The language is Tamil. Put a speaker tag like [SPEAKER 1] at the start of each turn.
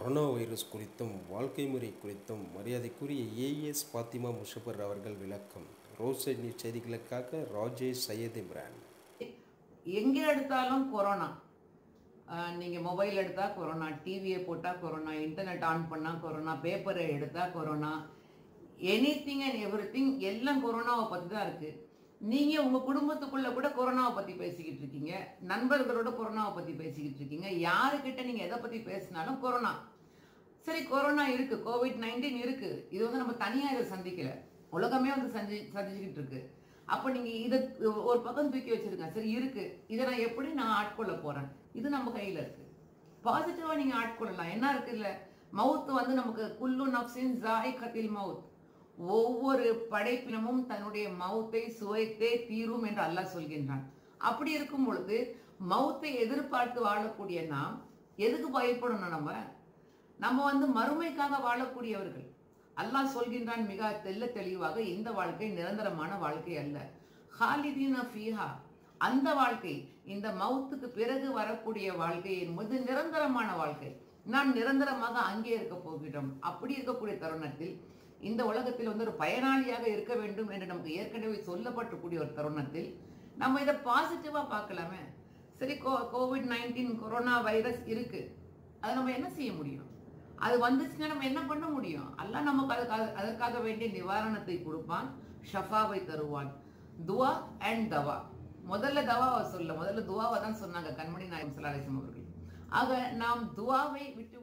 [SPEAKER 1] கொரோனா வைரஸ் குறித்தும் வாழ்க்கை முறை குறித்தும் மரியாதைக்குரிய ஏஎஸ் பாத்திமா முஷபர் அவர்கள் விளக்கம் ரோசட் நியூஸ் செய்திகளுக்காக ராஜேஷ் சையத் இம்ரான்
[SPEAKER 2] எங்கே எடுத்தாலும் கொரோனா ஆஹ் நீங்க மொபைல் எடுத்தா கொரோனா டிவியை போட்டா கொரோனா இன்டர்நெட் ஆன் பண்ணா கொரோனா பேப்பரை எடுத்தா corona anything and everything எல்லாம் கொரோனாவை பத்தி தான் இருக்கு நீங்க உங்க குடும்பத்துக்குள்ள கூட கொரோனாவை பத்தி பேசிக்கிட்டு இருக்கீங்க நண்பர்களோட கொரோனாவை பத்தி பேசிக்கிட்டு இருக்கீங்க யாருக்கிட்ட நீங்க எதை பத்தி பேசினாலும் கொரோனா சரி கொரோனா இருக்கு கோவிட் நைன்டீன் இருக்கு இது வந்து நம்ம தனியா இதை சந்திக்கல உலகமே வந்து சந்தி சந்திச்சுக்கிட்டு இருக்கு அப்ப நீங்க இதை ஒரு பக்கம் தூக்கி வச்சிருங்க சரி இருக்கு இதை நான் எப்படி நான் ஆட்கொள்ள போறேன் இது நம்ம கையில இருக்கு பாசிட்டிவா நீங்க ஆட்கொள்ளலாம் என்ன இருக்கு இல்ல மவுத் வந்து நமக்கு குல்லு நப்சின் ஜாய் கத்தில் மவுத் ஒவ்வொரு படைப்பினமும் தன்னுடைய மவுத்தை சுவைத்தே தீரும் என்று அல்லாஹ் சொல்கின்றான் அப்படி இருக்கும் பொழுது மவுத்தை எதிர்பார்த்து வாழக்கூடிய நாம் எதுக்கு பயப்படணும் நம்ம நம்ம வந்து மறுமைக்காக வாழக்கூடியவர்கள் அல்லாஹ் சொல்கின்றான் மிக தெல்ல தெளிவாக இந்த வாழ்க்கை நிரந்தரமான வாழ்க்கை அல்ல ஹாலிதீன ஃபீஹா அந்த வாழ்க்கை இந்த மவுத்துக்கு பிறகு வரக்கூடிய வாழ்க்கை என்பது நிரந்தரமான வாழ்க்கை நாம் நிரந்தரமாக அங்கே இருக்க போகிறோம் அப்படி இருக்கக்கூடிய தருணத்தில் இந்த உலகத்தில் வந்து ஒரு பயனாளியாக இருக்க வேண்டும் என்று நமக்கு ஏற்கனவே சொல்லப்பட்டக்கூடிய ஒரு தருணத்தில் நம்ம இதை பாசிட்டிவா பார்க்கலாமே சரி கோ கோவிட் நைன்டீன் கொரோனா வைரஸ் இருக்கு அதை நம்ம என்ன செய்ய முடியும் அது வந்துச்சுன்னா நம்ம என்ன பண்ண முடியும் அல்லாஹ் நமக்கு அதுக்காக அதற்காக வேண்டிய நிவாரணத்தை கொடுப்பான் ஷஃபாவை தருவான் துவா அண்ட் தவா முதல்ல தவாவை சொல்ல முதல்ல துவாவை தான் சொன்னாங்க கண்மணி நாயம் சலாலிசம் அவர்கள் ஆக நாம் துவாவை விட்டு